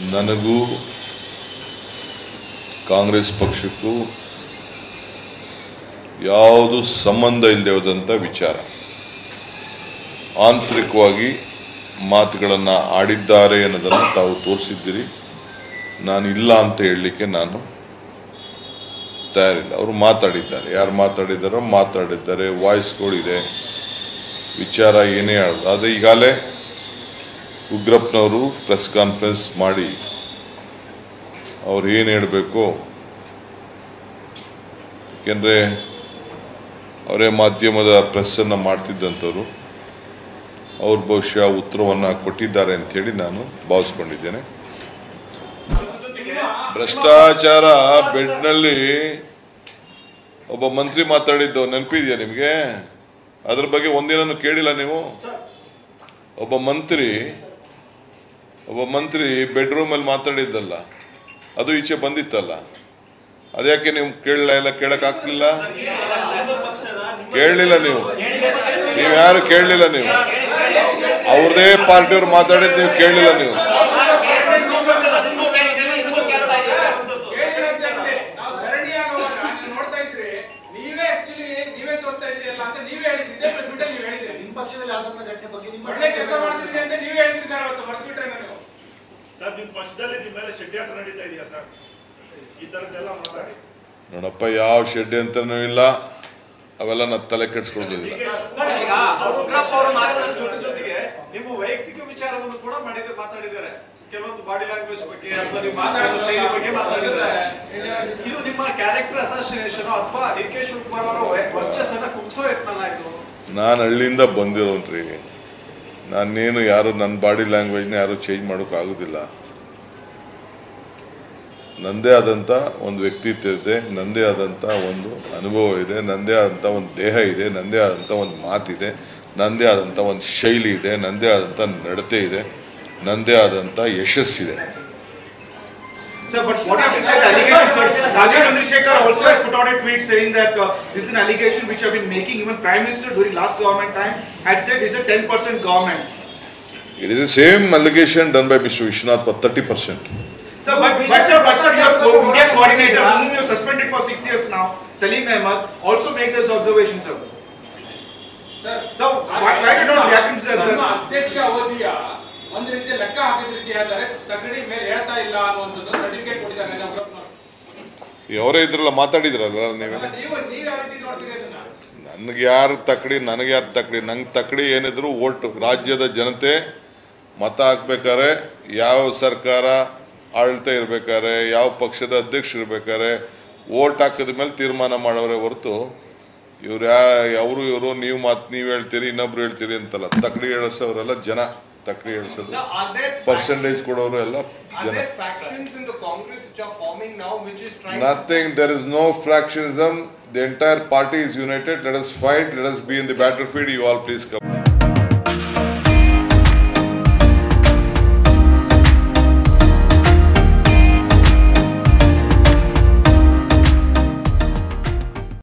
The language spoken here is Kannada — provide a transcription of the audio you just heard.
ನನಗೂ ಕಾಂಗ್ರೆಸ್ ಪಕ್ಷಕ್ಕೂ ಯಾವುದು ಸಂಬಂಧ ಇಲ್ಲದೆ ಹೋದಂಥ ವಿಚಾರ ಆಂತರಿಕವಾಗಿ ಮಾತುಗಳನ್ನು ಆಡಿದ್ದಾರೆ ಅನ್ನೋದನ್ನು ತಾವು ತೋರಿಸಿದ್ದೀರಿ ನಾನು ಇಲ್ಲ ಅಂತ ಹೇಳಲಿಕ್ಕೆ ನಾನು ತಯಾರಿಲ್ಲ ಅವರು ಮಾತಾಡಿದ್ದಾರೆ ಯಾರು ಮಾತಾಡಿದ್ದಾರೋ ಮಾತಾಡಿದ್ದಾರೆ ವಾಯ್ಸ್ಗಳಿದೆ ವಿಚಾರ ಏನೇ ಆಡೋದು ಆದರೆ ಈಗಾಗಲೇ ಉಗ್ರಪ್ಪನವರು ಪ್ರೆಸ್ ಕಾನ್ಫರೆನ್ಸ್ ಮಾಡಿ ಅವ್ರು ಏನು ಹೇಳಬೇಕು ಏಕೆಂದರೆ ಅವರೇ ಮಾಧ್ಯಮದ ಪ್ರೆಸ್ಸನ್ನು ಮಾಡ್ತಿದ್ದಂಥವ್ರು ಅವ್ರು ಬಹುಶಃ ಉತ್ತರವನ್ನು ಕೊಟ್ಟಿದ್ದಾರೆ ಅಂಥೇಳಿ ನಾನು ಭಾವಿಸ್ಕೊಂಡಿದ್ದೇನೆ ಭ್ರಷ್ಟಾಚಾರ ಬೆಡ್ನಲ್ಲಿ ಒಬ್ಬ ಮಂತ್ರಿ ಮಾತಾಡಿದ್ದು ನೆನಪಿದೆಯಾ ನಿಮಗೆ ಅದ್ರ ಬಗ್ಗೆ ಒಂದಿನೂ ಕೇಳಿಲ್ಲ ನೀವು ಒಬ್ಬ ಮಂತ್ರಿ ಒಬ್ಬ ಮಂತ್ರಿ ಬೆಡ್ರೂಮಲ್ಲಿ ಮಾತಾಡಿದ್ದಲ್ಲ ಅದು ಈಚೆ ಬಂದಿತ್ತಲ್ಲ ಅದ್ಯಾಕೆ ನೀವು ಕೇಳಲ್ಲ ಎಲ್ಲ ಕೇಳಕ್ ಆಗ್ಲಿಲ್ಲ ಕೇಳಲಿಲ್ಲ ನೀವು ನೀವು ಯಾರು ಕೇಳಲಿಲ್ಲ ನೀವು ಅವ್ರದೇ ಪಾರ್ಟಿಯವ್ರು ಮಾತಾಡಿದ್ದು ನೀವು ಕೇಳಲಿಲ್ಲ ನೀವು ನಾವು ಸರಣಿಯಾಗಿ ಹೋದಾಗ ನೀವು ನೋಡ್ತಾ ಇದ್ರಿ ನೀವೇ ಆಕ್ಚುಲಿ ನೀವೇ ತೋರ್ತಾ ಇದ್ರಿ ಅಲ್ಲ ಅಂತ ನೀವೇ ಹೇಳಿದ್ದೆ ಬಿಟ್ಟಲ್ಲಿ ನೀವು ಹೇಳಿದ್ರಿ ನಿಮ್ಮ ಪಕ್ಷದಲ್ಲಿ ಆದಂತ ಘಟನೆ ಬಗ್ಗೆ ನಿಮ್ಮ ಒಳ್ಳೆ ಕೆಲಸ ಮಾಡ್ತಿದ್ರಿ ಅಂತ ನೀವೇ ಹೇಳ್ತಿದ್ದಾರೆ ಅವತ್ತು ಹೊರಟ್ಬಿಟ್ರೆ ನೀವು ಸರ್ ನಿಮ್ ಪಕ್ಷದಲ್ಲಿ ನಿಮ್ ಮೇಲೆ ಷಡ್ಯಂತ್ರ ನಡೀತಾ ಇದೆಯಾ ಸರ್ ಈ ತರದ್ದೆಲ್ಲ ಮಾತಾಡಿ ನೋಡಪ್ಪ ಯಾವ ಶೆಡ್ಡಿ ಅಂತನೂ ಇಲ್ಲ ಅವೆಲ್ಲ ನನ್ನ ತಲೆ ಕೆಡ್ಸ್ಕೊಳ್ಳೋದಿಲ್ಲ ಸರ್, ಈಗ ಉಗ್ರಪ್ಪ ಅವರು ಮಾತಾಡೋ ಜೊತೆ ಜೊತೆಗೆ ನಿಮ್ಮ ವೈಯಕ್ತಿಕ ವಿಚಾರವನ್ನು ಕೂಡ ಮಾಡಿದ ಮಾತಾಡಿದ್ದಾರೆ ಕೆಲವೊಂದು ಬಾಡಿ ಲ್ಯಾಂಗ್ವೇಜ್ ಬಗ್ಗೆ ಅಥವಾ ನಿಮ್ಮ ಮಾತಾಡೋ ಶೈಲಿ ಬಗ್ಗೆ ಮಾತಾಡಿದ್ದಾರೆ ಇದು ನಿಮ್ಮ ಕ್ಯಾರೆಕ್ಟರ್ ಅಸೋಸಿಯೇಷನ್ ಅಥವಾ ಡಿ ಕೆ ಶಿವಕುಮಾರ್ ಅವರ ವೈ- ವರ್ಚಸ್ಸನ್ನ ಕುಗ್ಸೋ ಯತ್ನ ಇದು ನಾನು ಹಳ್ಳಿಯಿಂದ ಬಂದಿರೋನ್ರಿ ನಾನೇನು ಯಾರು ನನ್ನ ಬಾಡಿ ಲ್ಯಾಂಗ್ವೇಜ್ನ ಯಾರು ಚೇಂಜ್ ಮಾಡೋಕ್ಕಾಗೋದಿಲ್ಲ ನಂದೇ ಆದಂಥ ಒಂದು ವ್ಯಕ್ತಿತ್ವ ಇದೆ ನಂದೇ ಆದಂಥ ಒಂದು ಅನುಭವ ಇದೆ ನಂದೇ ಆದಂಥ ಒಂದು ದೇಹ ಇದೆ ನಂದೇ ಆದಂಥ ಒಂದು ಮಾತಿದೆ ನಂದೇ ಆದಂಥ ಒಂದು ಶೈಲಿ ಇದೆ ನಂದೇ ಆದಂಥ ನಡತೆ ಇದೆ ನಂದೇ ಆದಂಥ ಯಶಸ್ಸಿದೆ Sir, but what have you said allegation, sir? Rajesh Chandrasekhar also has put out a tweet saying that uh, this is an allegation which have been making even Prime Minister during last government time had said it's a 10% government. It is the same allegation done by Mr. Vishwanath for 30%. Sir, but, but sir, but sir, your co- India coordinator, whom you have suspended for six years now, Salim Ahmed, also made this observation, sir. Sir So, why, why did not react to that, ನಮ್ಮ sir? ಅಧ್ಯಕ್ಷ ಅವಧಿಯ ಒಂದು ರೀತಿಯ ಲೆಕ್ಕ ಹಾಕಿದ ರೀತಿ ಹೇಳ್ತಾರೆ ತಗಡಿ ಮೇಲೆ ಹೇಳ್ತಾ ಇಲ್ಲ ಅನ್ನುವಂಥದ್ದು ಸರ್ಟಿಫಿಕೇಟ್ ಕೊಟ್ಟಿದ್ದಾರೆ ನೆನ್ನೆ ಉಗ್ರಪ್ಪನವರು. ಅವರೇ ಇದ್ರಲ್ಲ ಮಾತಾಡಿದ್ರಲ್ಲ ನೀವೆಲ್ಲ ಅಲ್ಲ, ನೀವು ನೀವು ಯಾವ ರೀತಿ ನೋಡ್ತೀರಿ ಅದನ್ನ ನನಗೆ ಯಾರು ತಕ್ಕಡಿ ನನಗೆ ಯಾರು ತಕ್ಕಡಿ ನಂಗೆ ತಕ್ಕಡಿ ಏನಿದ್ರು ಓಟು ರಾಜ್ಯದ ಜನತೆ ಮತ ಹಾಕ್ಬೇಕಾದ್ರೆ ಯಾವ ಸರ್ಕಾರ ಆಳ್ತಾ ಇರ್ಬೇಕಾದ್ರೆ ಯಾವ ಪಕ್ಷದ ಅಧ್ಯಕ್ಷ ಇರ್ಬೇಕಾದ್ರೆ ಓಟ್ ಹಾಕಿದ ಮೇಲೆ ತೀರ್ಮಾನ ಮಾಡೋರೆ ಹೊರತು ಇವ್ರು ಯಾ ಅವರು ಇವರು ನೀವು ಮಾತು ನೀವು ಹೇಳ್ತೀರಿ ಇನ್ನೊಬ್ರು ಹೇಳ್ತೀರಿ ಅಂತಲ್ಲ ತಕ್ಕಡಿ ಹೇಳಿಸೋರೆಲ್ಲ ಜನ ತಕ್ಕಡಿ ಹೇಳಿಸೋದು Sir, are there ಪರ್ಸೆಂಟೇಜ್ ಕೊಡೋರು ಎಲ್ಲ are ಜನ there factions in the Congress which are forming now, which is trying Nothing, there is no fractionism. The entire party is united. Let us fight. Let us be in the battlefield. You all please come.